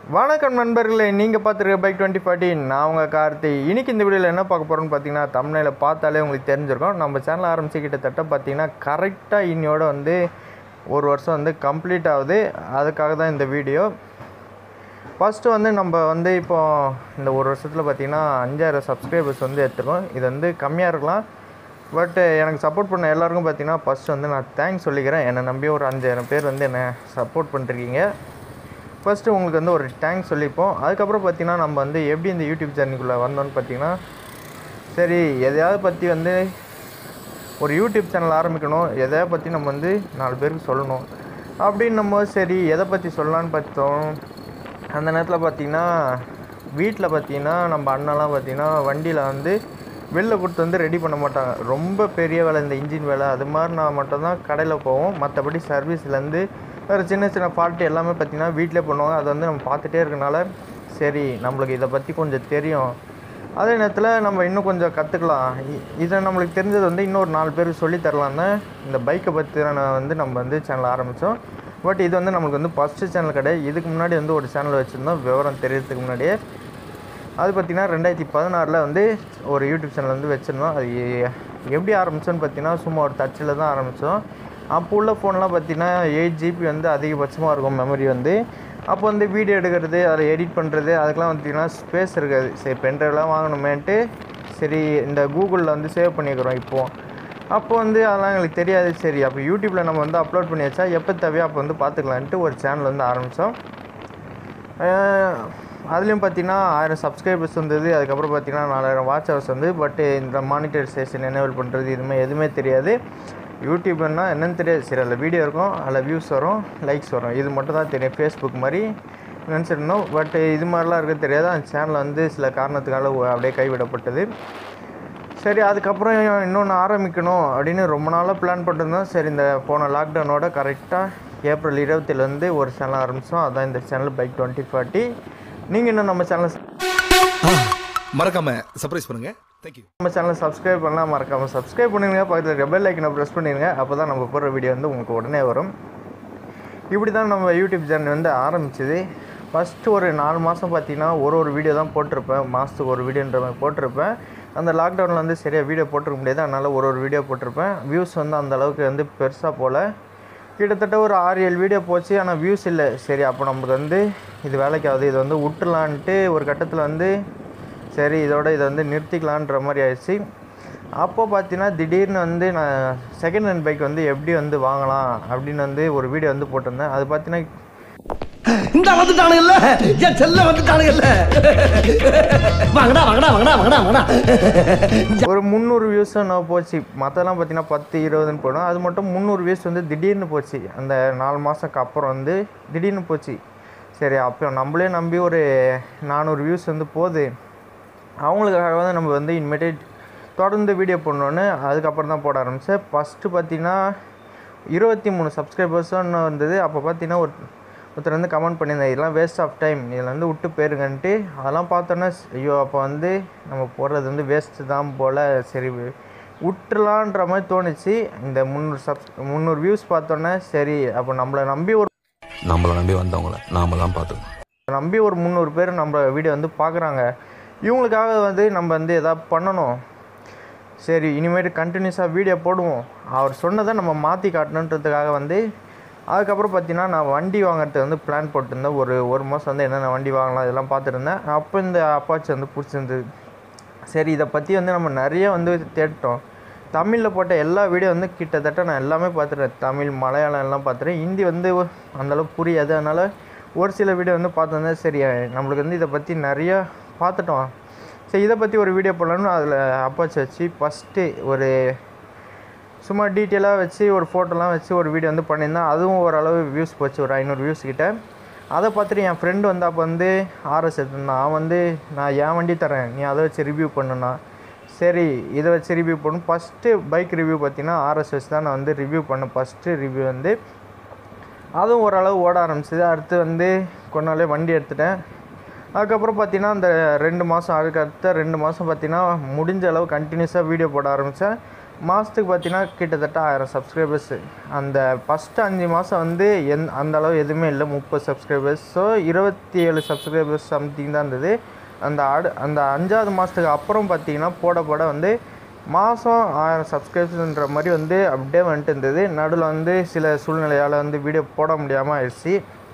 வணக்கம் நண்பர்களே நீங்கள் பார்த்துருக்க பைக் டுவெண்ட்டி ஃபார்ட்டி நான் உங்கள் கார்த்தி இன்னைக்கு இந்த வீடியோவில் என்ன பார்க்க போகிறோன்னு பார்த்தீங்கன்னா தமிழில் பார்த்தாலே உங்களுக்கு தெரிஞ்சிருக்கும் நம்ம சேனல் ஆரம்பிச்சு கிட்டத்தட்ட பார்த்தீங்கன்னா கரெக்டாக இன்னையோட வந்து ஒரு வருஷம் வந்து கம்ப்ளீட் ஆகுது அதுக்காக தான் இந்த வீடியோ ஃபஸ்ட்டு வந்து நம்ம வந்து இப்போ இந்த ஒரு வருஷத்தில் பார்த்தீங்கன்னா அஞ்சாயிரம் சப்ஸ்கிரைபர்ஸ் வந்து எடுத்துருக்கோம் இது வந்து கம்மியாக இருக்கலாம் பட் எனக்கு சப்போர்ட் பண்ண எல்லாருக்கும் பார்த்தீங்கன்னா ஃபஸ்ட்டு வந்து நான் தேங்க்ஸ் சொல்லிக்கிறேன் என்னை நம்பி ஒரு அஞ்சாயிரம் பேர் வந்து என்னை சப்போர்ட் பண்ணிருக்கீங்க ஃபஸ்ட்டு உங்களுக்கு வந்து ஒரு தேங்க்ஸ் சொல்லிப்போம் அதுக்கப்புறம் பார்த்தீங்கன்னா நம்ம வந்து எப்படி இந்த யூடியூப் ஜர்னிக்குள்ளே வந்தோம்னு பார்த்தீங்கன்னா சரி எதையாவது பற்றி வந்து ஒரு யூடியூப் சேனல் ஆரம்பிக்கணும் எதையாவது பற்றி நம்ம வந்து நாலு பேருக்கு சொல்லணும் அப்படின்னு நம்ம சரி எதை பற்றி சொல்லலான்னு பார்த்தோம் அந்த நேரத்தில் பார்த்தீங்கன்னா வீட்டில் பார்த்தீங்கன்னா நம்ம அண்ணாலாம் பார்த்தீங்கன்னா வண்டியில் வந்து வெளில கொடுத்து வந்து ரெடி பண்ண மாட்டாங்க ரொம்ப பெரிய வேலை இந்த இன்ஜின் வேலை அது மாதிரி நான் மட்டும்தான் கடையில் போவோம் மற்றபடி சர்வீஸ்லேருந்து வேறு சின்ன சின்ன ஃபால்ட்டு எல்லாமே பார்த்தீங்கன்னா வீட்டிலே பண்ணுவாங்க அதை வந்து நம்ம பார்த்துட்டே இருக்கனால சரி நம்மளுக்கு இதை பற்றி கொஞ்சம் தெரியும் அதே நேரத்தில் நம்ம இன்னும் கொஞ்சம் கற்றுக்கலாம் இதை நம்மளுக்கு தெரிஞ்சது வந்து இன்னொரு நாலு பேருக்கு சொல்லி தரலான்னு இந்த பைக்கை பற்றின வந்து நம்ம வந்து சேனல் ஆரம்பித்தோம் பட் இது வந்து நம்மளுக்கு வந்து ஃபஸ்ட்டு சேனல் கிடையாது இதுக்கு முன்னாடி வந்து ஒரு சேனல் வச்சுருந்தோம் விவரம் தெரியறதுக்கு முன்னாடியே அது பார்த்திங்கன்னா ரெண்டாயிரத்தி பதினாறில் வந்து ஒரு யூடியூப் சேனல் வந்து வச்சுருந்தோம் அது எ- எப்படி ஆரம்பித்தோன்னு பார்த்தீங்கன்னா சும்மா ஒரு டச்சில் தான் ஆரம்பித்தோம் அப்போ உள்ள ஃபோன்லாம் பார்த்தீங்கன்னா எயிட் ஜிபி வந்து அதிகபட்சமாக இருக்கும் மெமரி வந்து அப்போ வந்து வீடியோ எடுக்கிறது அதை எடிட் பண்ணுறது அதுக்கெலாம் பார்த்தீங்கன்னா ஸ்பேஸ் இருக்காது சரி பென்ட்ரைவ்லாம் வாங்கணுமேன்ட்டு சரி இந்த கூகுளில் வந்து சேவ் பண்ணிக்கிறோம் இப்போது அப்போ வந்து அதெல்லாம் எங்களுக்கு தெரியாது சரி அப்போ யூடியூப்பில் நம்ம வந்து அப்லோட் பண்ணி வச்சா எப்போ தேவையோ அப்போ வந்து பார்த்துக்கலான்ட்டு ஒரு சேனல் வந்து ஆரம்பித்தோம் அதுலேயும் பார்த்தீங்கன்னா ஆயிரம் சப்ஸ்கிரைபர்ஸ் வந்தது அதுக்கப்புறம் பார்த்தீங்கன்னா நாலாயிரம் வாட்ச் ஹவர்ஸ் வந்து பட் இந்த மானிட்டரைசேஷன் எனேபிள் பண்ணுறது இதுமே எதுவுமே தெரியாது யூடியூப்னா என்னன்னு தெரியாது சரி அதில் வீடியோ இருக்கும் அதில் வியூஸ் வரும் லைக்ஸ் வரும் இது மட்டும் தான் தெரியும் ஃபேஸ்புக் மாதிரி நினச்சிருந்தோம் பட் இது மாதிரிலாம் இருக்க தெரியாது அந்த சேனல் வந்து சில காரணத்துக்கால அப்படியே கைவிடப்பட்டது சரி அதுக்கப்புறம் இன்னொன்று ஆரம்பிக்கணும் அப்படின்னு ரொம்ப நாளாக பிளான் பண்ணிருந்தோம் சரி இந்த போன லாக்டவுனோட கரெக்டாக ஏப்ரல் இருபத்திலேருந்து ஒரு சேனல் ஆரம்பித்தோம் அதான் இந்த சேனல் பைக் டுவெண்ட்டி ஃபார்ட்டி நீங்கள் இன்னும் நம்ம சேனல் மறக்காம சர்ப்ரைஸ் பண்ணுங்க தேங்க்யூ நம்ம சேனலை சப்ஸ்கிரைப் பண்ணலாம் மறக்காமல் சப்ஸ்கிரைப் பண்ணுங்க பக்கத்தில் பெல் ஐக்கனை ப்ரெஸ் பண்ணிடுங்க அப்போ தான் நம்ம போடுற வீடியோ வந்து உங்களுக்கு உடனே வரும் இப்படி தான் நம்ம யூடியூப் சேனல் வந்து ஆரம்பிச்சது ஃபஸ்ட்டு ஒரு நாலு மாதம் பார்த்தீங்கன்னா ஒரு ஒரு வீடியோ தான் போட்டிருப்பேன் மாதத்துக்கு ஒரு வீடியோன்ற மாதிரி போட்டிருப்பேன் அந்த லாக்டவுனில் வந்து சரியாக வீடியோ போட்டிருக்க முடியாது அதனால் ஒரு ஒரு வீடியோ போட்டிருப்பேன் வியூஸ் வந்து அந்த அளவுக்கு வந்து பெருசாக போல் கிட்டத்தட்ட ஒரு ஆறு ஏழு வீடியோ போச்சு ஆனால் வியூஸ் இல்லை சரி அப்போ நமக்கு வந்து இது வேலைக்கு ஆகுது இது வந்து விட்டுலான்ட்டு ஒரு கட்டத்தில் வந்து சரி இதோட இதை வந்து நிறுத்திக்கலான்ற மாதிரி ஆயிடுச்சு அப்போ பார்த்தீங்கன்னா திடீர்னு வந்து நான் செகண்ட் ஹேண்ட் பைக் வந்து எப்படி வந்து வாங்கலாம் அப்படின்னு வந்து ஒரு வீடியோ வந்து போட்டிருந்தேன் அது பார்த்தீங்கன்னா இந்த வந்துட்டானுங்கல்ல என் செல்ல வந்துட்டானுங்கல்ல வாங்கடா வாங்கடா வாங்கடா வாங்கடா வாங்கடா ஒரு முந்நூறு வியூஸ் நான் போச்சு மற்றெல்லாம் பார்த்தீங்கன்னா பத்து இருபதுன்னு போடும் அது மட்டும் முந்நூறு வியூஸ் வந்து திடீர்னு போச்சு அந்த நாலு மாதத்துக்கு அப்புறம் வந்து திடீர்னு போச்சு சரி அப்போ நம்மளே நம்பி ஒரு நானூறு வியூஸ் வந்து போகுது அவங்களுக்காக வந்து நம்ம வந்து இனிமேட்டு தொடர்ந்து வீடியோ பண்ணோன்னு அதுக்கப்புறம் தான் போட ஆரம்பித்தேன் ஃபஸ்ட்டு பார்த்தீங்கன்னா இருபத்தி மூணு சப்ஸ்கிரைபர்ஸுன்னு வந்தது அப்போ பார்த்தீங்கன்னா ஒரு ஒருத்தர் வந்து கமெண்ட் பண்ணியிருந்தார் இதெல்லாம் வேஸ்ட் ஆஃப் டைம் இதில் வந்து விட்டு போயிருங்கன்ட்டு அதெல்லாம் பார்த்தோன்னே ஐயோ அப்போ வந்து நம்ம போடுறது வந்து வேஸ்ட்டு தான் போல் சரி விட்டுலான்ற மாதிரி தோணுச்சு இந்த முந்நூறு சப்ஸ் முந்நூறு வியூஸ் பார்த்தோன்னே சரி அப்போ நம்மளை நம்பி ஒரு நம்மளை நம்பி வந்தவங்கள நாம தான் பார்த்துக்கணும் நம்பி ஒரு முந்நூறு பேர் நம்ம வீடியோ வந்து பார்க்குறாங்க இவங்களுக்காக வந்து நம்ம வந்து எதாவது பண்ணணும் சரி இனிமேட்டு கண்டினியூஸாக வீடியோ போடுவோம் அவர் சொன்னதை நம்ம மாற்றி காட்டணுன்றதுக்காக வந்து அதுக்கப்புறம் பார்த்தீங்கன்னா நான் வண்டி வாங்குறதுக்கு வந்து பிளான் போட்டிருந்தேன் ஒரு ஒரு மாதம் வந்து என்னென்ன வண்டி வாங்கலாம் இதெல்லாம் பார்த்துருந்தேன் அப்போ இந்த அப்பாச்சி வந்து பிடிச்சிருந்தது சரி இதை பற்றி வந்து நம்ம நிறைய வந்து தேடிட்டோம் தமிழில் போட்ட எல்லா வீடியோ வந்து கிட்டத்தட்ட நான் எல்லாமே பார்த்துட்டேன் தமிழ் மலையாளம் எல்லாம் பார்த்துட்டேன் ஹிந்தி வந்து அந்தளவுக்கு புரியாது அதனால் ஒரு சில வீடியோ வந்து பார்த்துருந்தேன் சரி நம்மளுக்கு வந்து இதை பற்றி நிறைய பார்த்துட்டோம் சரி இதை பற்றி ஒரு வீடியோ போடலான்னு அதில் அப்பாச்சி வச்சு ஃபஸ்ட்டு ஒரு சும்மா டீட்டெயிலாக வச்சு ஒரு ஃபோட்டோலாம் வச்சு ஒரு வீடியோ வந்து பண்ணியிருந்தேன் அதுவும் ஓரளவு வியூஸ் போச்சு ஒரு ஐநூறு வியூஸ் கிட்ட அதை பார்த்துட்டு என் ஃப்ரெண்டு வந்து அப்போ வந்து ஆர்எஸ் எடுத்திருந்தான் அவன் வந்து நான் என் வண்டி தரேன் நீ அதை வச்சு ரிவ்யூ பண்ணுனா சரி இதை வச்சு ரிவ்யூ பண்ணு ஃபஸ்ட்டு பைக் ரிவ்யூ பார்த்தீங்கன்னா ஆர்எஸ் வச்சு தான் நான் வந்து ரிவ்யூ பண்ணேன் ஃபஸ்ட்டு ரிவ்யூ வந்து அதுவும் ஓரளவு ஓட ஆரம்பிச்சது அடுத்து வந்து கொஞ்ச நாளே வண்டி எடுத்துட்டேன் அதுக்கப்புறம் பார்த்தீங்கன்னா அந்த ரெண்டு மாதம் அதுக்கு அடுத்த ரெண்டு மாதம் பார்த்தீங்கன்னா முடிஞ்ச அளவு கண்டினியூஸாக வீடியோ போட ஆரம்பித்தேன் மாதத்துக்கு பார்த்தீங்கன்னா கிட்டத்தட்ட ஆயிரம் சப்ஸ்கிரைபர்ஸ் அந்த ஃபஸ்ட்டு அஞ்சு மாதம் வந்து எந் அந்த அளவு எதுவுமே இல்லை முப்பது சப்ஸ்கிரைபர்ஸ் ஸோ இருபத்தி ஏழு சப்ஸ்கிரைபர்ஸ் சம்திங் தான் இருந்தது அந்த அடு அந்த அஞ்சாவது மாதத்துக்கு அப்புறம் பார்த்தீங்கன்னா போட போட வந்து மாதம் ஆயிரம் சப்ஸ்கிரைபர்ஸ்ன்ற மாதிரி வந்து அப்படியே வந்துட்டு இருந்தது நடுவில் வந்து சில சூழ்நிலையால் வந்து வீடியோ போட முடியாமல் ஆயிடுச்சு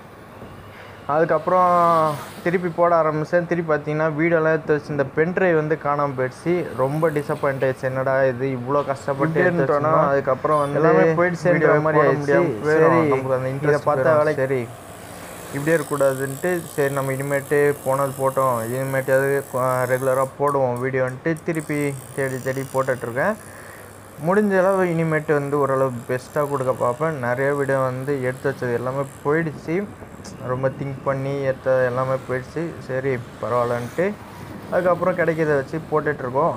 அதுக்கப்புறம் திருப்பி போட ஆரம்பித்தேன் திருப்பி பார்த்தீங்கன்னா வீடியோலாம் எடுத்து வச்சு இந்த பென்ட்ரைவ் வந்து காணாமல் போயிடுச்சு ரொம்ப டிசப்பாயிண்ட் ஆயிடுச்சு என்னடா இது இவ்வளோ கஷ்டப்பட்டு எடுத்துட்டோன்னா அதுக்கப்புறம் வந்து எல்லாமே போயிடுச்சு மாதிரி ஆயிடுச்சு சரி நமக்கு அந்த இதை பார்த்தா வேலை சரி இப்படியே இருக்கக்கூடாதுன்ட்டு சரி நம்ம இனிமேட்டு போனது போட்டோம் இனிமேட்டாவது ரெகுலராக போடுவோம் வீடியோன்ட்டு திருப்பி தேடி தேடி போட்டுட்ருக்கேன் முடிஞ்ச அளவு இனிமேட்டு வந்து ஓரளவு பெஸ்ட்டாக கொடுக்க பார்ப்பேன் நிறைய வீடியோ வந்து எடுத்து வச்சது எல்லாமே போயிடுச்சு ரொம்ப திங்க் பண்ணி எடுத்த எல்லாமே போயிடுச்சு சரி பரவாயில்லன்ட்டு அதுக்கப்புறம் கிடைக்கிறத வச்சு போட்டுட்ருக்கோம்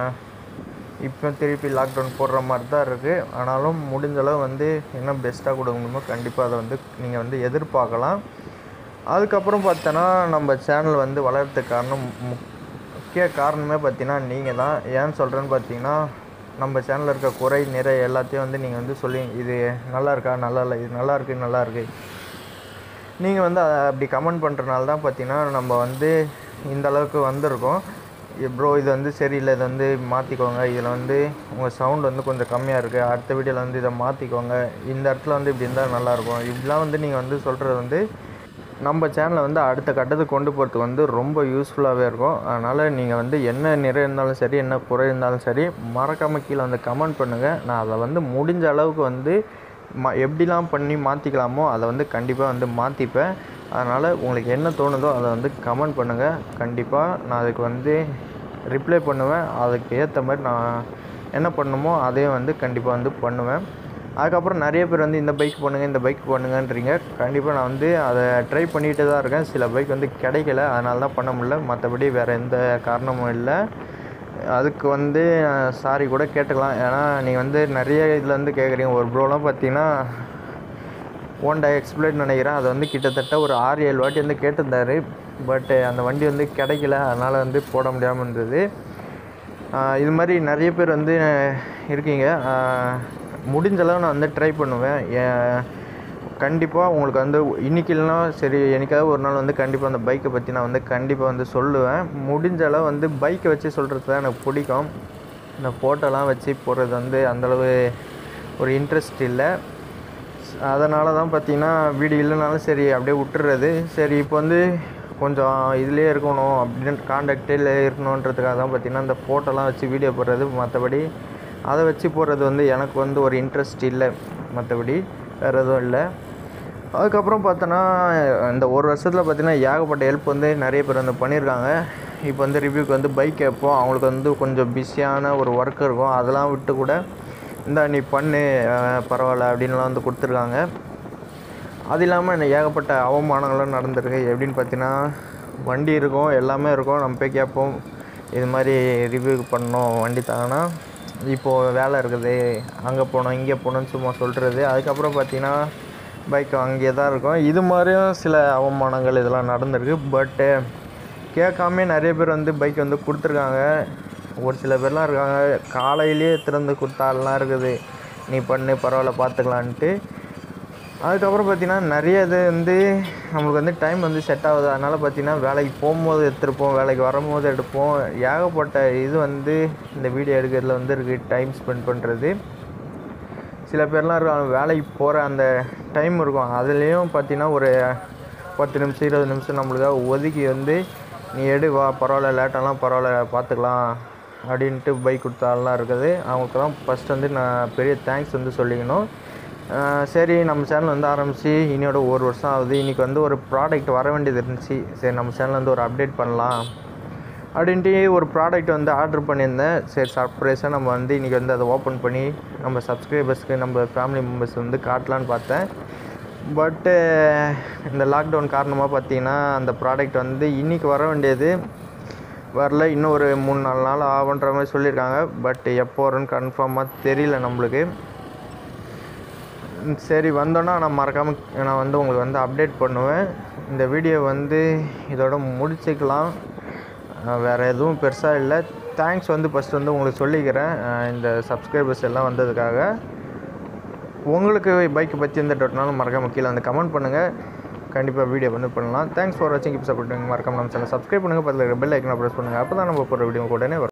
இப்போ திருப்பி லாக்டவுன் போடுற மாதிரி தான் இருக்குது ஆனாலும் முடிஞ்ச அளவு வந்து என்ன பெஸ்ட்டாக கொடுக்க முடியுமோ கண்டிப்பாக அதை வந்து நீங்கள் வந்து எதிர்பார்க்கலாம் அதுக்கப்புறம் பார்த்தோன்னா நம்ம சேனல் வந்து வளர்கிறதுக்கு காரணம் முக்- முக்கிய காரணமே பார்த்தீங்கன்னா நீங்கள் தான் ஏன் சொல்கிறேன்னு பார்த்தீங்கன்னா நம்ம சேனலில் இருக்க குறை நிறை எல்லாத்தையும் வந்து நீங்கள் வந்து சொல்லி இது நல்லா இருக்கா நல்லா இல்லை இது நல்லா இருக்கு நல்லா இருக்கு நீங்கள் வந்து அதை அப்படி கமெண்ட் பண்ணுறனால தான் பார்த்தீங்கன்னா நம்ம வந்து இந்த அளவுக்கு வந்திருக்கோம் ப்ரோ இது வந்து சரியில்லை இதை வந்து மாற்றிக்கோங்க இதில் வந்து உங்கள் சவுண்ட் வந்து கொஞ்சம் கம்மியாக இருக்குது அடுத்த வீடியோவில் வந்து இதை மாற்றிக்கோங்க இந்த இடத்துல வந்து இப்படி இருந்தால் நல்லாயிருக்கும் இப்படிலாம் வந்து நீங்கள் வந்து சொல்கிறது வந்து நம்ம சேனலை வந்து அடுத்த கட்டத்துக்கு கொண்டு போகிறதுக்கு வந்து ரொம்ப யூஸ்ஃபுல்லாகவே இருக்கும் அதனால் நீங்கள் வந்து என்ன நிறை இருந்தாலும் சரி என்ன குறை இருந்தாலும் சரி மறக்காமல் கீழே வந்து கமெண்ட் பண்ணுங்கள் நான் அதை வந்து முடிஞ்ச அளவுக்கு வந்து மா எப்படிலாம் பண்ணி மாற்றிக்கலாமோ அதை வந்து கண்டிப்பாக வந்து மாற்றிப்பேன் அதனால் உங்களுக்கு என்ன தோணுதோ அதை வந்து கமெண்ட் பண்ணுங்கள் கண்டிப்பாக நான் அதுக்கு வந்து ரிப்ளை பண்ணுவேன் அதுக்கு ஏற்ற மாதிரி நான் என்ன பண்ணணுமோ அதையும் வந்து கண்டிப்பாக வந்து பண்ணுவேன் அதுக்கப்புறம் நிறைய பேர் வந்து இந்த பைக் பண்ணுங்கள் இந்த பைக் பண்ணுங்கன்றீங்க கண்டிப்பாக நான் வந்து அதை ட்ரை பண்ணிகிட்டு தான் இருக்கேன் சில பைக் வந்து கிடைக்கல அதனால தான் பண்ண முடியல மற்றபடி வேறு எந்த காரணமும் இல்லை அதுக்கு வந்து சாரி கூட கேட்டுக்கலாம் ஏன்னா நீங்கள் வந்து நிறைய இதில் வந்து கேட்குறீங்க ஒரு ப்ரோலாம் பார்த்தீங்கன்னா ஹோண்டா எக்ஸ்பிளைட் நினைக்கிறேன் அது வந்து கிட்டத்தட்ட ஒரு ஆறு ஏழு வாட்டி வந்து கேட்டிருந்தாரு பட்டு அந்த வண்டி வந்து கிடைக்கல அதனால் வந்து போட முடியாமல் இருந்தது ஆஹ் இது மாதிரி நிறைய பேர் வந்து இருக்கீங்க ஆஹ் முடிஞ்ச அளவு நான் வந்து ட்ரை பண்ணுவேன் கண்டிப்பாக உங்களுக்கு வந்து இன்னைக்கு இல்லைனா சரி என்னைக்காவது ஒரு நாள் வந்து கண்டிப்பாக அந்த பைக்கை பற்றி நான் வந்து கண்டிப்பாக வந்து சொல்லுவேன் முடிஞ்ச அளவு வந்து பைக்கை வச்சு சொல்கிறது தான் எனக்கு பிடிக்கும் இந்த ஃபோட்டோலாம் வச்சு போடுறது வந்து அந்தளவு ஒரு இன்ட்ரெஸ்ட் இல்லை அதனால தான் பார்த்தீங்கன்னா வீடு இல்லைனாலும் சரி அப்படியே விட்டுறது சரி இப்போ வந்து கொஞ்சம் இதுலேயே இருக்கணும் அப்படின்னு காண்டாக்டில் இருக்கணுன்றதுக்காக தான் பார்த்தீங்கன்னா இந்த ஃபோட்டோலாம் வச்சு வீடியோ போடுறது மற்றபடி அதை வச்சு போடுறது வந்து எனக்கு வந்து ஒரு இன்ட்ரெஸ்ட் இல்லை மற்றபடி வேறு எதுவும் இல்லை அதுக்கப்புறம் பார்த்தோன்னா இந்த ஒரு வருஷத்தில் பார்த்தீங்கன்னா ஏகப்பட்ட ஹெல்ப் வந்து நிறைய பேர் வந்து பண்ணியிருக்காங்க இப்போ வந்து ரிவ்யூக்கு வந்து பைக் கேட்போம் அவங்களுக்கு வந்து கொஞ்சம் பிஸியான ஒரு ஒர்க் இருக்கும் அதெல்லாம் விட்டு கூட இந்த நீ பண்ணு அஹ் பரவாயில்ல அப்படின்லாம் வந்து கொடுத்துருக்காங்க அது இல்லாமல் எனக்கு ஏகப்பட்ட அவமானங்களும் நடந்திருக்கு எப்படின்னு பார்த்தீங்கன்னா வண்டி இருக்கும் எல்லாமே இருக்கும் நம்ம போய் கேட்போம் இது மாதிரி ரிவ்யூ பண்ணணும் வண்டி தாங்கன்னா இப்போது வேலை இருக்குது அங்கே போகணும் இங்கே போகணும்னு சும்மா சொல்கிறது அதுக்கப்புறம் பார்த்தீங்கன்னா பைக் அங்கேயே தான் இருக்கும் இது மாதிரியும் சில அவமானங்கள் இதெல்லாம் நடந்திருக்கு பட்டு கேட்காம நிறைய பேர் வந்து பைக் வந்து கொடுத்துருக்காங்க ஒரு சில பேர்லாம் இருக்காங்க காலையிலேயே திறந்து கொடுத்த ஆள்லாம் இருக்குது நீ பண்ணு பரவாயில்ல பார்த்துக்கலான்ட்டு அதுக்கப்புறம் பார்த்தீங்கன்னா நிறைய இது வந்து நம்மளுக்கு வந்து டைம் வந்து செட் ஆகுது அதனால் பார்த்தீங்கன்னா வேலைக்கு போகும்போது எடுத்துருப்போம் வேலைக்கு வரும்போது எடுப்போம் ஏகப்பட்ட இது வந்து இந்த வீடியோ எடுக்கிறதுல வந்து இருக்குது டைம் ஸ்பெண்ட் பண்ணுறது சில பேர்லாம் இருக்காங்க வேலைக்கு போகிற அந்த டைம் இருக்கும் அதுலேயும் பார்த்தீங்கன்னா ஒரு பத்து நிமிஷம் இருபது நிமிஷம் நம்மளுக்காக ஒதுக்கி வந்து நீ எடு வா பரவாயில்ல லேட்டெல்லாம் பரவாயில்ல பார்த்துக்கலாம் அப்படின்ட்டு பைக் கொடுத்தாலாம் இருக்குது அவங்களுக்கெல்லாம் ஃபஸ்ட் வந்து நான் பெரிய தேங்க்ஸ் வந்து சொல்லிக்கணும் ஆஹ் சரி நம்ம சேனல் வந்து ஆரம்பித்து இனியோட ஒரு வருஷம் ஆகுது இன்றைக்கி வந்து ஒரு ப்ராடக்ட் வர வேண்டியது இருந்துச்சு சரி நம்ம சேனல் வந்து ஒரு அப்டேட் பண்ணலாம் அப்படின்ட்டு ஒரு ப்ராடக்ட் வந்து ஆர்டர் பண்ணியிருந்தேன் சரி சர்ப்ரைஸாக நம்ம வந்து இன்றைக்கி வந்து அதை ஓப்பன் பண்ணி நம்ம சப்ஸ்கிரைபர்ஸ்க்கு நம்ம ஃபேமிலி மெம்பர்ஸ் வந்து காட்டலான்னு பார்த்தேன் பட்டு இந்த லாக்டவுன் காரணமாக பார்த்தீங்கன்னா அந்த ப்ராடக்ட் வந்து இன்றைக்கி வர வேண்டியது வரல இன்னும் ஒரு மூணு நாலு நாள் ஆகுன்ற மாதிரி சொல்லியிருக்காங்க பட் எப்போ வரும்னு கன்ஃபார்மாக தெரியல நம்மளுக்கு ம், சரி வந்தோன்னா நான் மறக்காமல் நான் வந்து உங்களுக்கு வந்து அப்டேட் பண்ணுவேன் இந்த வீடியோ வந்து இதோட முடிச்சுக்கலாம் அஹ் வேறு எதுவும் பெருசாக இல்லை தேங்க்ஸ் வந்து ஃபஸ்ட் வந்து உங்களுக்கு சொல்லிக்கிறேன் அஹ் இந்த சப்ஸ்கிரைபர்ஸ் எல்லாம் வந்ததுக்காக உங்களுக்கு பைக்கை பற்றி எந்த டவுட்னாலும் மறக்காம கீழே வந்து கமெண்ட் பண்ணுங்கள் கண்டிப்பாக வீடியோ வந்து பண்ணலாம் தேங்க்ஸ் ஃபார் வாட்சிங் இப்போ சப்போர்ட் மறக்காம நம்ம சேனல் சப்ஸ்கிரைப் பண்ணுங்கள் பக்கத்தில் பெல் ஐக்கனை ப்ரெஸ் பண்ணுங்கள் அப்போ தான் நம்ம போகிற வீடியோ உடனே வரும்